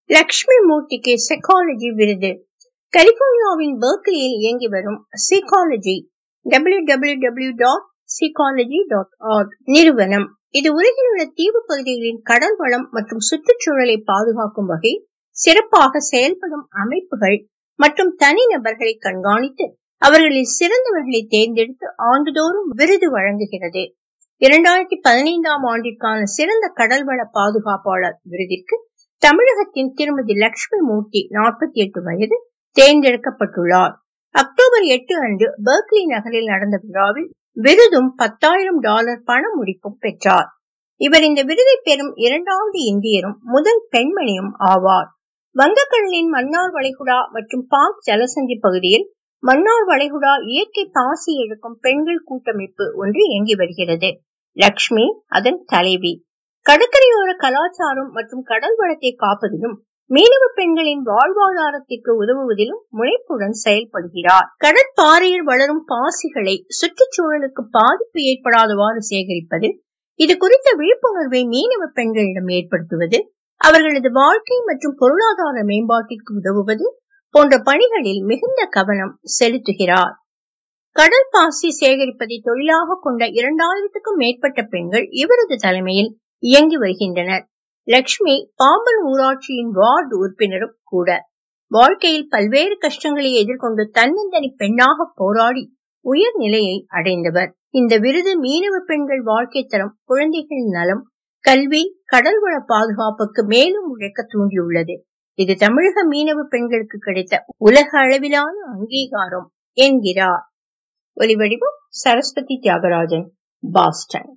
லக்ஷ்மி மூர்த்திக்கு செக்காலஜி விருது கலிபோர்னியாவின் பெர்க்லியில் இயங்கி வரும் சீகாலஜி டபிள்யூ டபிள்யூ டபிள்யூ டாட் சீகாலஜி டாட் ஆர்க் நிறுவனம் இது உலகில் உள்ள தீவு பகுதிகளின் கடல் வளம் மற்றும் சுற்றுச்சூழலை பாதுகாக்கும் வகை சிறப்பாக செயல்படும் அமைப்புகள் மற்றும் தனிநபர்களை கண்காணித்து அவர்களில் சிறந்தவர்களை தேர்ந்தெடுத்து ஆண்டுதோறும் விருது வழங்குகிறது இரண்டாயிரத்தி பதினைந்தாம் ஆண்டிற்கான சிறந்த கடல்வள பாதுகாப்பாளர் விருதிற்கு தமிழகத்தின் திருமதி லட்சுமி மூர்த்தி நாற்பத்தி எட்டு வயது தேர்ந்தெடுக்கப்பட்டுள்ளார் அக்டோபர் எட்டு அன்று பெர்க்லி நகரில் நடந்த விழாவில் விருதும் பத்தாயிரம் டாலர் பண முடிப்பும் பெற்றார் இவர் இந்த விருதை பெறும் இரண்டாவது இந்தியரும் முதல் பெண்மணியும் ஆவார் வங்கக்கடலின் மன்னார் வளைகுடா மற்றும் பாக் ஜலசந்தி பகுதியில் மன்னார் வளைகுடா இயற்கை பாசி எடுக்கும் பெண்கள் கூட்டமைப்பு ஒன்று இயங்கி வருகிறது லக்ஷ்மி அதன் தலைவி கடற்கரையோர கலாச்சாரம் மற்றும் கடல் வளத்தை காப்பதிலும் மீனவ பெண்களின் வாழ்வாதாரத்திற்கு உதவுவதிலும் முனைப்புடன் செயல்படுகிறார் கடற்பாறையில் வளரும் பாசிகளை சுற்றுச்சூழலுக்கு பாதிப்பு ஏற்படாதவாறு சேகரிப்பதில் இது குறித்த விழிப்புணர்வை மீனவ பெண்களிடம் ஏற்படுத்துவது அவர்களது வாழ்க்கை மற்றும் பொருளாதார மேம்பாட்டிற்கு உதவுவது போன்ற பணிகளில் மிகுந்த கவனம் செலுத்துகிறார் கடல் பாசி சேகரிப்பதை தொழிலாக கொண்ட இரண்டாயிரத்துக்கும் மேற்பட்ட பெண்கள் இவரது தலைமையில் இயங்கி வருகின்றனர் லக்ஷ்மி பாம்பன் ஊராட்சியின் வார்டு உறுப்பினரும் கூட வாழ்க்கையில் பல்வேறு கஷ்டங்களை எதிர்கொண்டு தன்னந்தனி பெண்ணாக போராடி உயர் நிலையை அடைந்தவர் இந்த விருது மீனவ பெண்கள் வாழ்க்கை தரம் குழந்தைகள் நலம் கல்வி கடல்வள பாதுகாப்புக்கு மேலும் உழைக்க தூண்டியுள்ளது இது தமிழக மீனவ பெண்களுக்கு கிடைத்த உலக அளவிலான அங்கீகாரம் என்கிறார் ஒலிவடிவம் சரஸ்வதி தியாகராஜன் பாஸ்டன்